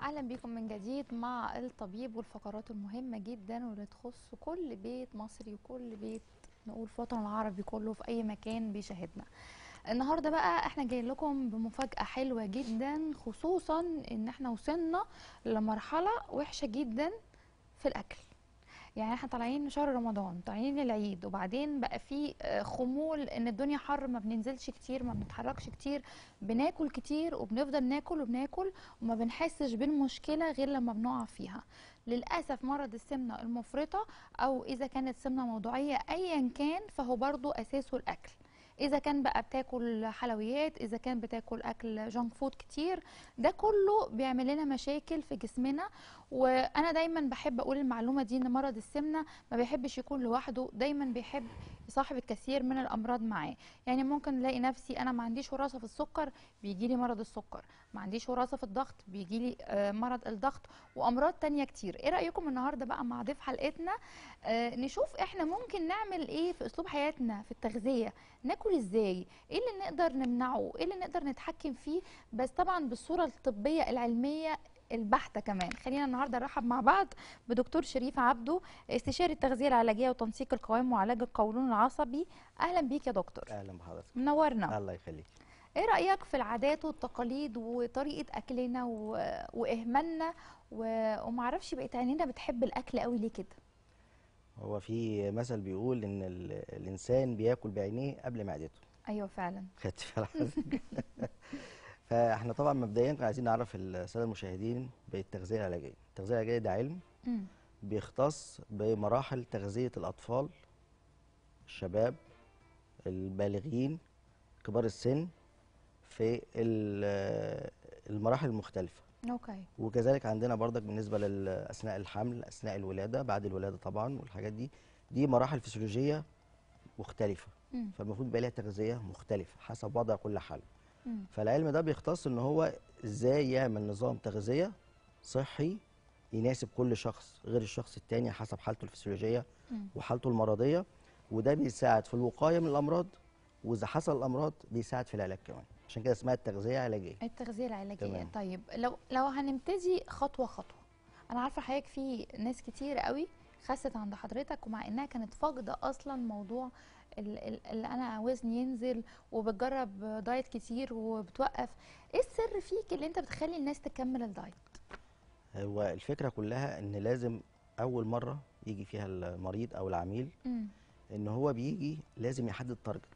اهلا بيكم من جديد مع الطبيب والفقرات المهمه جدا واللي تخص كل بيت مصري وكل بيت نقول في الوطن العربي كله في اي مكان بيشاهدنا النهارده بقى احنا جايين لكم بمفاجاه حلوه جدا خصوصا ان احنا وصلنا لمرحله وحشه جدا في الاكل يعني احنا طالعين شهر رمضان طالعين العيد وبعدين بقى في آه، خمول ان الدنيا حر ما بننزلش كتير ما بنتحركش كتير بناكل كتير وبنفضل ناكل وبناكل وما بنحسش بالمشكله غير لما بنقع فيها للاسف مرض السمنه المفرطه او اذا كانت سمنه موضوعيه ايا كان فهو برضو اساسه الاكل اذا كان بقى بتاكل حلويات اذا كان بتاكل اكل جانك فود كتير ده كله بيعمل لنا مشاكل في جسمنا وانا دايما بحب اقول المعلومه دي ان مرض السمنه ما بيحبش يكون لوحده دايما بيحب يصاحب الكثير من الامراض معاه يعني ممكن الاقي نفسي انا ما عنديش وراثه في السكر بيجي لي مرض السكر ما عنديش وراثه في الضغط بيجي لي آه، مرض الضغط وامراض تانية كتير ايه رايكم النهارده بقى مع ضيف حلقتنا آه، نشوف احنا ممكن نعمل ايه في اسلوب حياتنا في التغذيه ناكل ازاي ايه اللي نقدر نمنعه ايه اللي نقدر نتحكم فيه بس طبعا بالصوره الطبيه العلميه البحته كمان خلينا النهارده نرحب مع بعض بدكتور شريف عبده استشاري التغذيه العلاجيه وتنسيق القوام وعلاج القولون العصبي اهلا بيك يا دكتور اهلا بحضرتك منورنا الله يخليك ايه رايك في العادات والتقاليد وطريقه اكلنا و... واهمالنا و... ومعرفش بقيت عينينا بتحب الاكل قوي ليه كده هو في مثل بيقول ان ال- الانسان بياكل بعينيه قبل معدته ايوه فعلا خدت بال حضرتك؟ فاحنا طبعا مبدئيا كنا عايزين نعرف الساده المشاهدين بالتغذيه العلاجيه التغذيه العلاجيه ده علم امم بيختص بمراحل تغذيه الاطفال الشباب البالغين كبار السن في ال- المراحل المختلفه اوكي وكذلك عندنا برضك بالنسبه لاثناء الحمل اثناء الولاده بعد الولاده طبعا والحاجات دي دي مراحل فسيولوجيه مختلفه امم فالمفروض يبقى لها تغذيه مختلفه حسب وضع كل حاله امم فالعلم ده بيختص ان هو ازاي يعمل نظام تغذيه صحي يناسب كل شخص غير الشخص التاني حسب حالته الفسيولوجيه مم. وحالته المرضيه وده بيساعد في الوقايه من الامراض واذا حصل الامراض بيساعد في العلاج كمان عشان كده اسمها التغذيه علاجيه التغذيه العلاجيه تمام. طيب لو لو هنبتدي خطوه خطوه انا عارفه حضرتك في ناس كتير قوي خست عند حضرتك ومع انها كانت فاقده اصلا موضوع ال- ال- اللي انا وزني ينزل وبتجرب دايت كتير وبتوقف ايه السر فيك اللي انت بتخلي الناس تكمل الدايت هو الفكره كلها ان لازم اول مره يجي فيها المريض او العميل امم ان هو بيجي لازم يحدد تارجت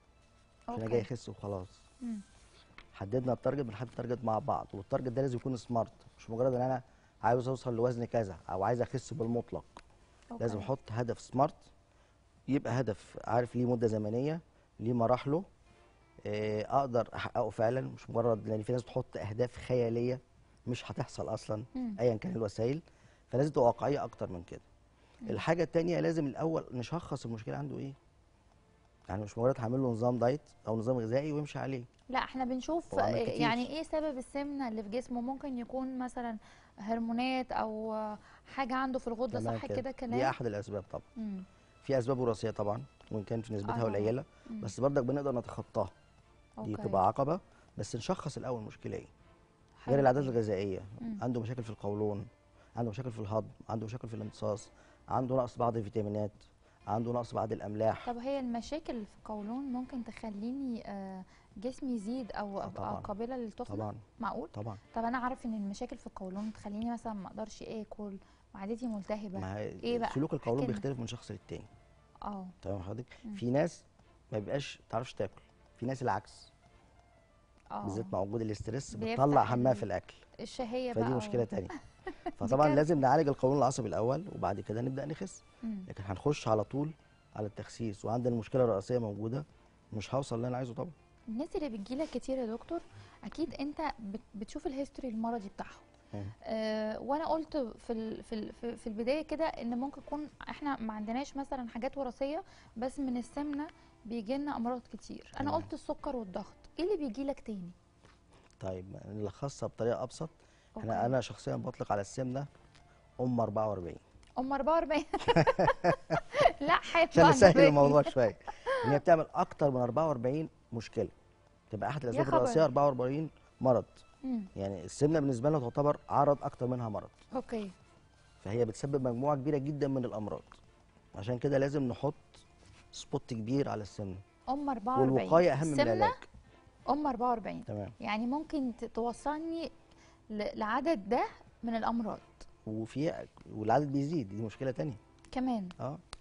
مش انا جاي اخس وخلاص مم. حددنا التارجت بنحدد التارجت مع بعض والتارجت ده لازم يكون سمارت مش مجرد ان انا عاوز اوصل لوزن كذا او عايز اخس بالمطلق أوكي. لازم احط هدف سمارت يبقى هدف عارف ليه مده زمنيه ليه مراحله آه، اقدر احققه فعلا مش مجرد لان في ناس بتحط اهداف خياليه مش هتحصل اصلا مم. ايا كان الوسائل فلازم تبقى واقعيه اكتر من كده مم. الحاجه التانية لازم الاول نشخص المشكله عنده ايه يعني مش مجرد هعمل له نظام دايت او نظام غذائي ويمشي عليه لا احنا بنشوف هو عمل آه، كتير. يعني ايه سبب السمنه اللي في جسمه ممكن يكون مثلا هرمونات او آه، حاجه عنده في الغده تمام صح كده دي كلام احد الاسباب طبعا مم. في اسباب وراثيه طبعا وان كان في نسبتها آه. قليله مم. بس برضك بنقدر نتخطاها دي أوكي. تبقى عقبه بس نشخص الاول المشكله ايه حلو غير العادات أوي. الغذائيه مم. عنده مشاكل في القولون عنده مشاكل في الهضم عنده مشاكل في الامتصاص عنده نقص بعض الفيتامينات عنده نقص بعض الاملاح طب هي المشاكل اللي في القولون ممكن تخليني آه، جسمي يزيد او آه، ابقى طبعاً. قابله للتخمه طبعا معقول طبعا طب انا عارف ان المشاكل في القولون تخليني مثلا ما اقدرش اكل معدتي ملتهبه ما هي ايه بقى سلوك القولون احكي لنا. بيختلف من شخص للتاني اه تمام حضرتك مم. في ناس ما بيبقاش تعرفش تاكل في ناس العكس اه بالذات مع وجود الاسترس بيفتح بتطلع همها ال- في الاكل الشهيه بقى فدي و- مشكله تانية فطبعا كارثة. لازم نعالج القولون العصبي الاول وبعد كده نبدا نخس مم. لكن هنخش على طول على التخسيس وعندنا المشكله الرئيسيه موجوده مش هوصل اللي انا عايزه طبعا الناس اللي بتجيلك كتير يا دكتور اكيد انت بت- بتشوف الهيستوري المرضي بتاعهم مم. آه وانا قلت في ال في ال في- في البدايه كده ان ممكن يكون احنا ما عندناش مثلا حاجات وراثيه بس من السمنه بيجي لنا امراض كتير انا تمام. قلت السكر والضغط ايه اللي بيجي لك تاني طيب نلخصها بطريقه ابسط احنا أوكي. انا شخصيا بطلق على السمنه ام 44 ام 44 لا حلو عشان نسهل عجبتني. الموضوع شويه ان هي بتعمل اكتر من 44 مشكله تبقى احد الاسباب خبر. الرئيسيه 44 مرض مم. يعني السمنه بالنسبه لنا تعتبر عرض اكتر منها مرض اوكي فهي بتسبب مجموعه كبيره جدا من الامراض عشان كده لازم نحط سبوت كبير على السمنه ام 44 والوقايه اهم من السمنة العلاج ام 44 تمام يعني ممكن ت- توصلني ل- لعدد ده من الامراض وفي والعدد بيزيد دي مشكله تانية كمان اه